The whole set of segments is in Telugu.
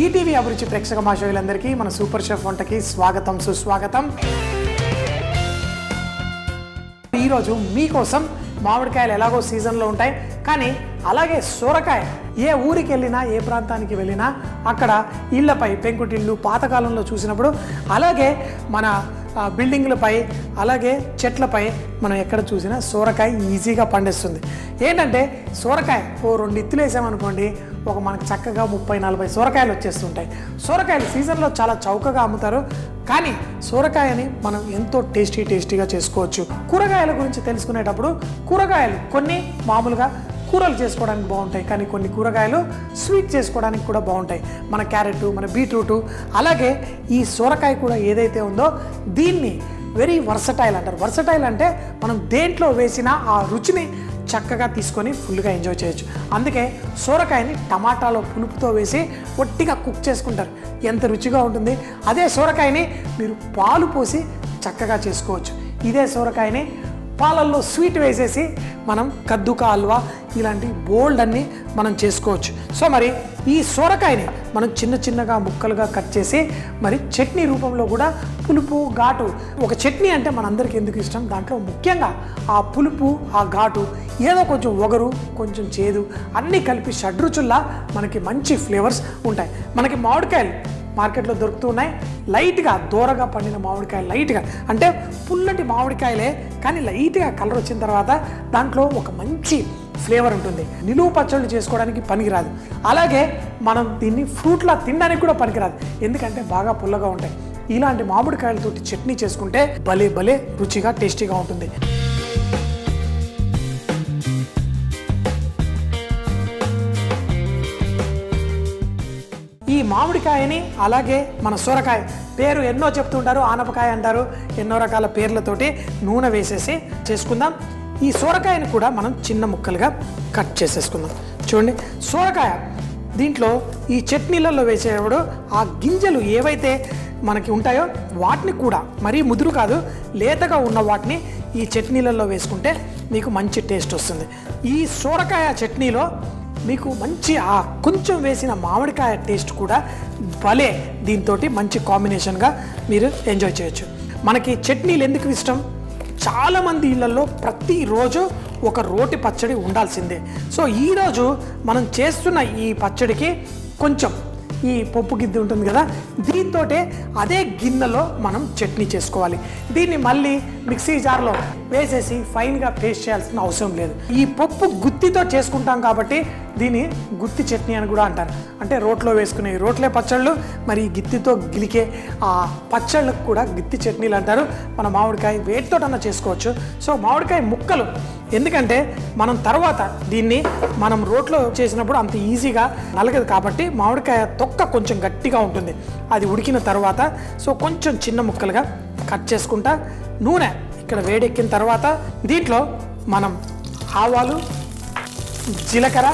ఈటీవీ అభిరుచి ప్రేక్షక మాషవులందరికీ మన సూపర్ షెఫ్ వంటకి స్వాగతం సుస్వాగతం ఈరోజు మీకోసం మామిడికాయలు ఎలాగో సీజన్లో ఉంటాయి కానీ అలాగే సొరకాయ ఏ ఊరికి వెళ్ళినా ఏ ప్రాంతానికి వెళ్ళినా అక్కడ ఇళ్లపై పెంకుటిళ్ళు పాతకాలంలో చూసినప్పుడు అలాగే మన ఆ, బిల్డింగ్లపై అలాగే చెట్లపై మనం ఎక్కడ చూసినా సోరకాయ ఈజీగా పండిస్తుంది ఏంటంటే సోరకాయ ఓ రెండు ఇత్తులు వేసామనుకోండి ఒక మనకు చక్కగా ముప్పై నలభై సొరకాయలు వచ్చేస్తుంటాయి సొరకాయలు సీజన్లో చాలా చౌకగా అమ్ముతారు కానీ సొరకాయని మనం ఎంతో టేస్టీ టేస్టీగా చేసుకోవచ్చు కూరగాయల గురించి తెలుసుకునేటప్పుడు కూరగాయలు కొన్ని మామూలుగా కూరలు చేసుకోవడానికి బాగుంటాయి కానీ కొన్ని కూరగాయలు స్వీట్ చేసుకోవడానికి కూడా బాగుంటాయి మన క్యారెట్ మన బీట్రూట్ అలాగే ఈ సొరకాయ కూడా ఏదైతే ఉందో దీన్ని వెరీ వర్సటైల్ అంటారు వర్సటైల్ అంటే మనం దేంట్లో వేసిన ఆ రుచిని చక్కగా తీసుకొని ఫుల్గా ఎంజాయ్ చేయొచ్చు అందుకే సోరకాయని టమాటాలో పులుపుతో వేసి ఒట్టిగా కుక్ చేసుకుంటారు ఎంత రుచిగా ఉంటుంది అదే సోరకాయని మీరు పాలు పోసి చక్కగా చేసుకోవచ్చు ఇదే సోరకాయని పాలల్లో స్వీట్ వేసేసి మనం కద్దుక హల్వా ఇలాంటి బోల్డ్ అన్ని మనం చేసుకోవచ్చు సో మరి ఈ సొరకాయని మనం చిన్న చిన్నగా ముక్కలుగా కట్ చేసి మరి చట్నీ రూపంలో కూడా పులుపు ఘాటు ఒక చట్నీ అంటే మనందరికీ ఎందుకు ఇష్టం దాంట్లో ముఖ్యంగా ఆ పులుపు ఆ ఘాటు ఏదో కొంచెం ఒగరు కొంచెం చేదు అన్నీ కలిపి షడ్రుచుల్లా మనకి మంచి ఫ్లేవర్స్ ఉంటాయి మనకి మామిడికాయలు మార్కెట్లో దొరుకుతూ ఉన్నాయి లైట్గా దూరగా పండిన మామిడికాయ లైట్గా అంటే పుల్లటి మామిడికాయలే కానీ లైట్గా కలర్ వచ్చిన తర్వాత దాంట్లో ఒక మంచి ఫ్లేవర్ ఉంటుంది నిలువు పచ్చళ్ళు చేసుకోవడానికి పనికిరాదు అలాగే మనం దీన్ని ఫ్రూట్లా తినడానికి కూడా పనికిరాదు ఎందుకంటే బాగా పుల్లగా ఉంటాయి ఇలాంటి మామిడికాయలతోటి చట్నీ చేసుకుంటే భలే భలే రుచిగా టేస్టీగా ఉంటుంది ఈ మామిడికాయని అలాగే మన సొరకాయ పేరు ఎన్నో చెప్తుంటారు ఆనపకాయ అంటారు ఎన్నో రకాల పేర్లతోటి నూనె వేసేసి చేసుకుందాం ఈ సొరకాయని కూడా మనం చిన్న ముక్కలుగా కట్ చేసేసుకుందాం చూడండి సొరకాయ దీంట్లో ఈ చట్నీలలో వేసేటప్పుడు ఆ గింజలు ఏవైతే మనకి ఉంటాయో వాటిని కూడా మరీ ముదురు కాదు లేతగా ఉన్న వాటిని ఈ చట్నీలలో వేసుకుంటే మీకు మంచి టేస్ట్ వస్తుంది ఈ సోరకాయ చట్నీలో మీకు మంచి ఆ కొంచెం వేసిన మామిడికాయ టేస్ట్ కూడా భలే దీంతో మంచి కాంబినేషన్గా మీరు ఎంజాయ్ చేయొచ్చు మనకి చట్నీలు ఎందుకు ఇష్టం చాలామంది ఇళ్లలో ప్రతిరోజు ఒక రోటి పచ్చడి ఉండాల్సిందే సో ఈరోజు మనం చేస్తున్న ఈ పచ్చడికి కొంచెం ఈ పప్పు గిద్దె ఉంటుంది కదా దీంతోటే అదే గిన్నెలో మనం చట్నీ చేసుకోవాలి దీన్ని మళ్ళీ మిక్సీ జార్లో వేసేసి ఫైన్గా పేస్ట్ చేయాల్సిన అవసరం లేదు ఈ పప్పు గుత్తితో చేసుకుంటాం కాబట్టి దీన్ని గుత్తి చట్నీ అని కూడా అంటారు అంటే రోట్లో వేసుకునే రోట్లే పచ్చళ్ళు మరి ఈ గిత్తితో గిలికే ఆ పచ్చళ్ళకు కూడా గిత్తి చట్నీలు అంటారు మన మామిడికాయ వేటితోటన్నా చేసుకోవచ్చు సో మామిడికాయ ముక్కలు ఎందుకంటే మనం తర్వాత దీన్ని మనం రోట్లో చేసినప్పుడు అంత ఈజీగా నలగదు కాబట్టి మామిడికాయ తొక్క కొంచెం గట్టిగా ఉంటుంది అది ఉడికిన తర్వాత సో కొంచెం చిన్న ముక్కలుగా కట్ చేసుకుంటా నూనె ఇక్కడ వేడెక్కిన తర్వాత దీంట్లో మనం ఆవాలు జీలకర్ర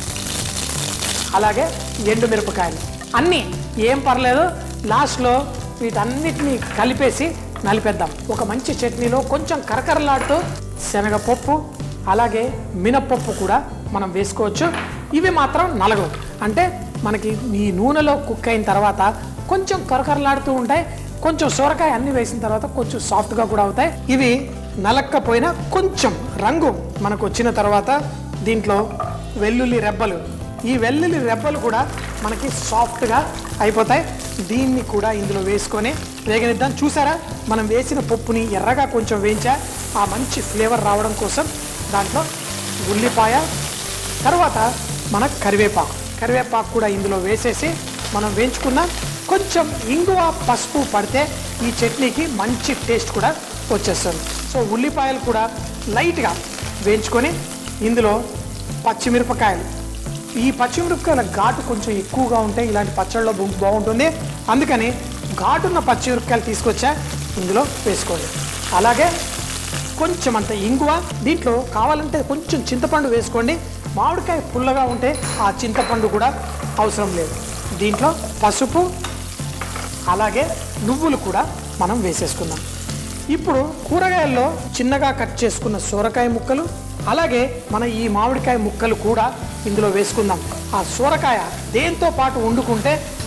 అలాగే ఎండు మిరపకాయలు అన్నీ ఏం పర్లేదు లాస్ట్లో వీటన్నిటిని కలిపేసి నలిపేద్దాం ఒక మంచి చట్నీలో కొంచెం కరకరలాడుతూ శనగపప్పు అలాగే మినప్పప్పు కూడా మనం వేసుకోవచ్చు ఇవి మాత్రం నలగవు అంటే మనకి ఈ నూనెలో కుక్ అయిన తర్వాత కొంచెం కరకరలాడుతూ ఉంటాయి కొంచెం సొరకాయ అన్ని వేసిన తర్వాత కొంచెం సాఫ్ట్గా కూడా అవుతాయి ఇవి నలక్కపోయినా కొంచెం రంగు మనకు వచ్చిన తర్వాత దీంట్లో వెల్లుల్లి రెబ్బలు ఈ వెల్లుల్లి రెబ్బలు కూడా మనకి సాఫ్ట్గా అయిపోతాయి దీన్ని కూడా ఇందులో వేసుకొని వేగనిద్దాం చూసారా మనం వేసిన పప్పుని ఎర్రగా కొంచెం వేయించా ఆ మంచి ఫ్లేవర్ రావడం కోసం దాంట్లో ఉల్లిపాయ తర్వాత మన కరివేపాకు కరివేపాకు కూడా ఇందులో వేసేసి మనం వేయించుకున్న కొంచెం ఇంగువ పసుపు పడితే ఈ చట్నీకి మంచి టేస్ట్ కూడా వచ్చేస్తుంది సో ఉల్లిపాయలు కూడా లైట్గా వేయించుకొని ఇందులో పచ్చిమిరపకాయలు ఈ పచ్చిమిరపకాయల ఘాటు కొంచెం ఎక్కువగా ఉంటే ఇలాంటి పచ్చళ్ళలో బు- బాగుంటుంది అందుకని ఘాటున్న పచ్చిమిరపకాయలు తీసుకొచ్చా ఇందులో వేసుకోండి అలాగే కొంచెం అంత ఇంగువ దీంట్లో కావాలంటే కొంచెం చింతపండు వేసుకోండి మామిడికాయ పుల్లగా ఉంటే ఆ చింతపండు కూడా అవసరం లేదు దీంట్లో పసుపు అలాగే నువ్వులు కూడా మనం వేసేసుకుందాం ఇప్పుడు కూరగాయల్లో చిన్నగా కట్ చేసుకున్న సొరకాయ ముక్కలు అలాగే మన ఈ మామిడికాయ ముక్కలు కూడా ఇందులో వేసుకుందాం ఆ సొరకాయ దేంతో పాటు వండుకుంటే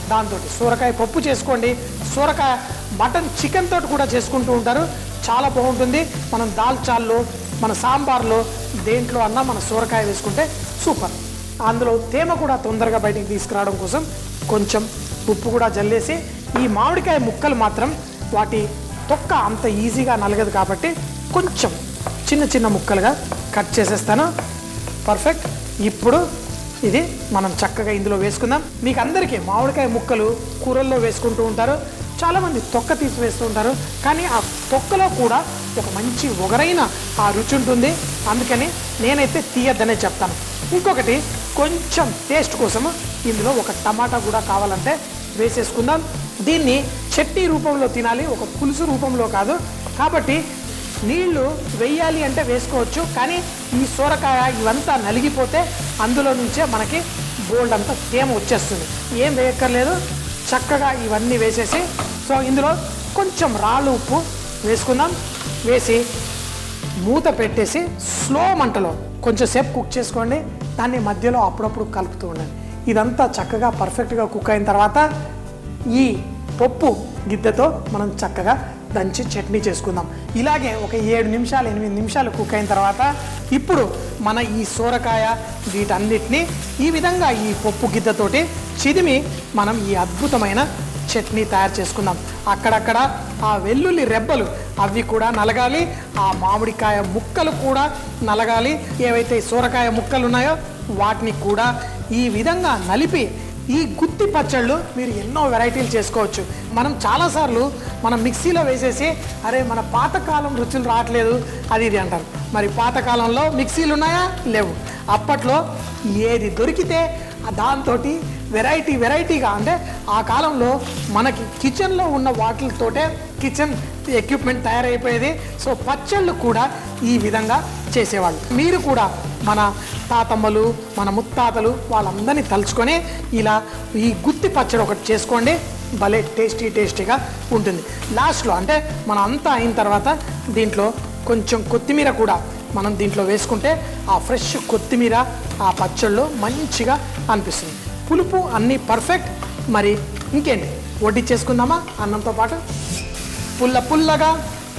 దాంతో సూరకాయ పప్పు చేసుకోండి సూరకాయ మటన్ చికెన్ తోటి కూడా చేసుకుంటూ ఉంటారు చాలా బాగుంటుంది మనం దాల్చాల్లో మన సాంబార్లో దేంట్లో అన్నా మన సూరకాయ వేసుకుంటే సూపర్ అందులో తేమ కూడా తొందరగా బయటికి తీసుకురావడం కోసం కొంచెం ఉప్పు కూడా జల్లేసి ఈ మామిడికాయ ముక్కలు మాత్రం వాటి తొక్క అంత ఈజీగా నలగదు కాబట్టి కొంచెం చిన్న చిన్న ముక్కలుగా కట్ చేసేస్తాను పర్ఫెక్ట్ ఇప్పుడు ఇది మనం చక్కగా ఇందులో వేసుకుందాం మీకు అందరికీ మామిడికాయ ముక్కలు కూరల్లో వేసుకుంటూ ఉంటారు చాలామంది తొక్క తీసి వేస్తూ ఉంటారు కానీ ఆ తొక్కలో కూడా ఒక మంచి ఒగరైన ఆ రుచి ఉంటుంది అందుకని నేనైతే తీయద్దనే చెప్తాను ఇంకొకటి కొంచెం టేస్ట్ కోసము ఇందులో ఒక టమాటా కూడా కావాలంటే వేసేసుకుందాం దీన్ని చట్నీ రూపంలో తినాలి ఒక పులుసు రూపంలో కాదు కాబట్టి నీళ్లు వెయ్యాలి అంటే వేసుకోవచ్చు కానీ ఈ సోరకాయ ఇవంతా నలిగిపోతే అందులో నుంచే మనకి బోల్డ్ అంతా తేమ వచ్చేస్తుంది ఏం వేయక్కర్లేదు చక్కగా ఇవన్నీ వేసేసి సో ఇందులో కొంచెం రాళ్ళు ఉప్పు వేసుకుందాం వేసి మూత పెట్టేసి స్లో మంటలో కొంచెం సేపు కుక్ చేసుకోండి దాన్ని మధ్యలో అప్పుడప్పుడు కలుపుతూ ఉండండి ఇదంతా చక్కగా పర్ఫెక్ట్గా కుక్ అయిన తర్వాత ఈ పప్పు గిద్దెతో మనం చక్కగా దంచి చట్నీ చేసుకుందాం ఇలాగే ఒక ఏడు నిమిషాలు ఎనిమిది నిమిషాలు కుక్ అయిన తర్వాత ఇప్పుడు మన ఈ సోరకాయ వీటన్నిటిని ఈ విధంగా ఈ పప్పు గిద్దతోటి చిదిమి మనం ఈ అద్భుతమైన చట్నీ తయారు చేసుకుందాం అక్కడక్కడ ఆ వెల్లుల్లి రెబ్బలు అవి కూడా నలగాలి ఆ మామిడికాయ ముక్కలు కూడా నలగాలి ఏవైతే సూరకాయ ముక్కలు ఉన్నాయో వాటిని కూడా ఈ విధంగా నలిపి ఈ గుత్తి పచ్చళ్ళు మీరు ఎన్నో వెరైటీలు చేసుకోవచ్చు మనం చాలాసార్లు మనం మిక్సీలో వేసేసి అరే మన పాతకాలం రుచులు రావట్లేదు అది ఇది అంటారు మరి పాతకాలంలో మిక్సీలు ఉన్నాయా లేవు అప్పట్లో ఏది దొరికితే దాంతో వెరైటీ వెరైటీగా అంటే ఆ కాలంలో మనకి కిచెన్లో ఉన్న వాటితోటే కిచెన్ ఎక్విప్మెంట్ తయారైపోయేది సో పచ్చళ్ళు కూడా ఈ విధంగా చేసేవాళ్ళు మీరు కూడా మన తాతమ్మలు మన ముత్తాతలు వాళ్ళందరినీ తలుచుకొని ఇలా ఈ గుత్తి పచ్చడి ఒకటి చేసుకోండి భలే టేస్టీ టేస్టీగా ఉంటుంది లాస్ట్లో అంటే మన అంతా అయిన తర్వాత దీంట్లో కొంచెం కొత్తిమీర కూడా మనం దీంట్లో వేసుకుంటే ఆ ఫ్రెష్ కొత్తిమీర ఆ పచ్చళ్ళు మంచిగా అనిపిస్తుంది పులుపు అన్నీ పర్ఫెక్ట్ మరి ఇంకేంటి వడ్డీ చేసుకుందామా అన్నంతో పాటు పుల్ల పుల్లగా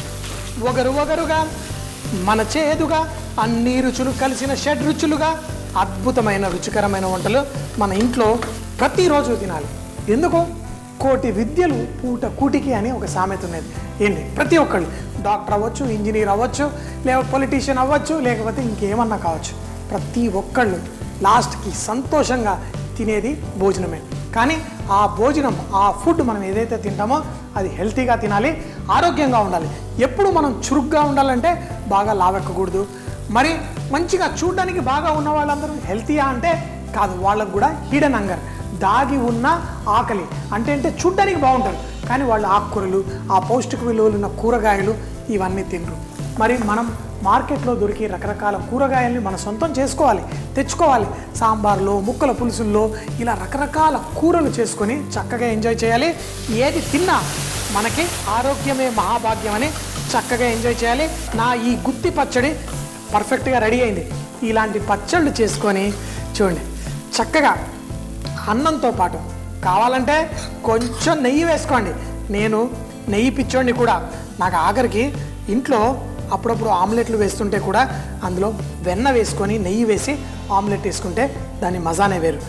ఒగరు ఒగరుగా మన చేదుగా అన్ని రుచులు కలిసిన షడ్ రుచులుగా అద్భుతమైన రుచికరమైన వంటలు మన ఇంట్లో ప్రతిరోజు తినాలి ఎందుకు కోటి విద్యలు పూట కూటికి అని ఒక సామెత ఉన్నది ఏంటి ప్రతి ఒక్కళ్ళు డాక్టర్ అవ్వచ్చు ఇంజనీర్ అవ్వచ్చు లేక పొలిటీషియన్ అవ్వచ్చు లేకపోతే ఇంకేమన్నా కావచ్చు ప్రతి ఒక్కళ్ళు లాస్ట్కి సంతోషంగా తినేది భోజనమే కానీ ఆ భోజనం ఆ ఫుడ్ మనం ఏదైతే తింటామో అది హెల్తీగా తినాలి ఆరోగ్యంగా ఉండాలి ఎప్పుడు మనం చురుగ్గా ఉండాలంటే బాగా లావెక్కకూడదు మరి మంచిగా చూడడానికి బాగా ఉన్న వాళ్ళందరూ హెల్తీయా అంటే కాదు వాళ్ళకు కూడా హిడెన్ అంగర్ దాగి ఉన్న ఆకలి అంటే అంటే చూడ్డానికి బాగుంటారు కానీ వాళ్ళు ఆకుకూరలు ఆ పౌష్టిక విలువలు ఉన్న కూరగాయలు ఇవన్నీ తినరు మరి మనం మార్కెట్లో దొరికే రకరకాల కూరగాయల్ని మన సొంతం చేసుకోవాలి తెచ్చుకోవాలి సాంబార్లో ముక్కల పులుసుల్లో ఇలా రకరకాల కూరలు చేసుకొని చక్కగా ఎంజాయ్ చేయాలి ఏది తిన్నా మనకి ఆరోగ్యమే మహాభాగ్యం అని చక్కగా ఎంజాయ్ చేయాలి నా ఈ గుత్తి పచ్చడి పర్ఫెక్ట్గా రెడీ అయింది ఇలాంటి పచ్చళ్ళు చేసుకొని చూడండి చక్కగా అన్నంతో పాటు కావాలంటే కొంచెం నెయ్యి వేసుకోండి నేను నెయ్యి పిచ్చోడిని కూడా నాకు ఆఖరికి ఇంట్లో అప్పుడప్పుడు ఆమ్లెట్లు వేస్తుంటే కూడా అందులో వెన్న వేసుకొని నెయ్యి వేసి ఆమ్లెట్ వేసుకుంటే దాని మజానే వేరు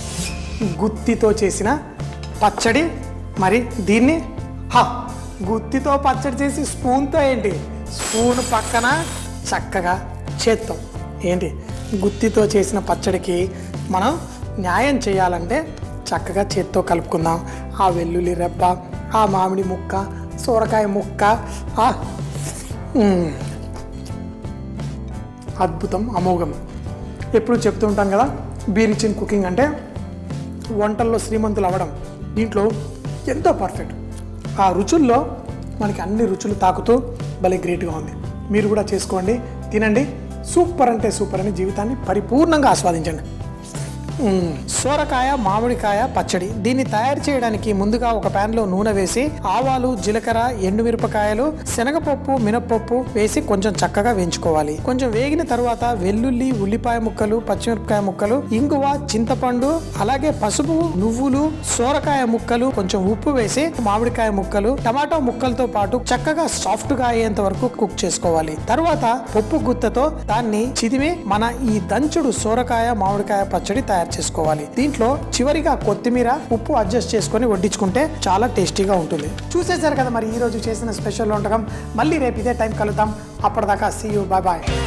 గుత్తితో చేసిన పచ్చడి మరి దీన్ని హా గుత్తితో పచ్చడి చేసి స్పూన్తో ఏంటి స్పూన్ పక్కన చక్కగా చేత్తో ఏంటి గుత్తితో చేసిన పచ్చడికి మనం న్యాయం చేయాలంటే చక్కగా చేత్తో కలుపుకుందాం ఆ వెల్లుల్లి రెబ్బ ఆ మామిడి ముక్క సోరకాయ ముక్క ఆ మ్మ్. అద్భుతం అమోఘం ఎప్పుడు చెప్తూ ఉంటాను కదా బీరిచిన్ కుకింగ్ అంటే వంటల్లో శ్రీమంతులు అవ్వడం దీంట్లో ఎంతో పర్ఫెక్ట్ ఆ రుచుల్లో మనకి అన్ని రుచులు తాకుతూ భలే గ్రేట్గా ఉంది మీరు కూడా చేసుకోండి తినండి సూపర్ అంటే సూపర్ అని జీవితాన్ని పరిపూర్ణంగా ఆస్వాదించండి మ్, సోరకాయ మామిడికాయ పచ్చడి దీన్ని తయారు చేయడానికి ముందుగా ఒక pan లో నూనె వేసి ఆవాలు జీలకర్ర ఎండుమిరపకాయలు శనగపప్పు మినపప్పు వేసి కొంచెం చక్కగా వేయించుకోవాలి కొంచెం వేగిన తర్వాత వెల్లుల్లి ఉల్లిపాయ ముక్కలు పచ్చిమిరపకాయ ముక్కలు ఇంగువ చింతపండు అలాగే పసుపు నువ్వులు సోరకాయ ముక్కలు కొంచెం ఉప్పు వేసి మామిడికాయ ముక్కలు టమాటో ముక్కలతో పాటు చక్కగా సాఫ్ట్ గా అయ్యేంత వరకు కుక్ చేసుకోవాలి తర్వాత పప్పు గుత్తతో దాన్ని చిదిమి మన ఈ దంచుడు సోరకాయ మామిడికాయ పచ్చడి తయారు చేసుకోవాలి దీంట్లో చివరిగా కొత్తిమీర ఉప్పు అడ్జస్ట్ చేసుకొని వడ్డించుకుంటే చాలా టేస్టీగా ఉంటుంది చూసేశారు కదా మరి ఈ రోజు చేసిన స్పెషల్ వంటకం మళ్ళీ రేపు ఇదే టైం కలుద్దాం అప్పటిదాకా సీ యూ బాయ్ బాయ్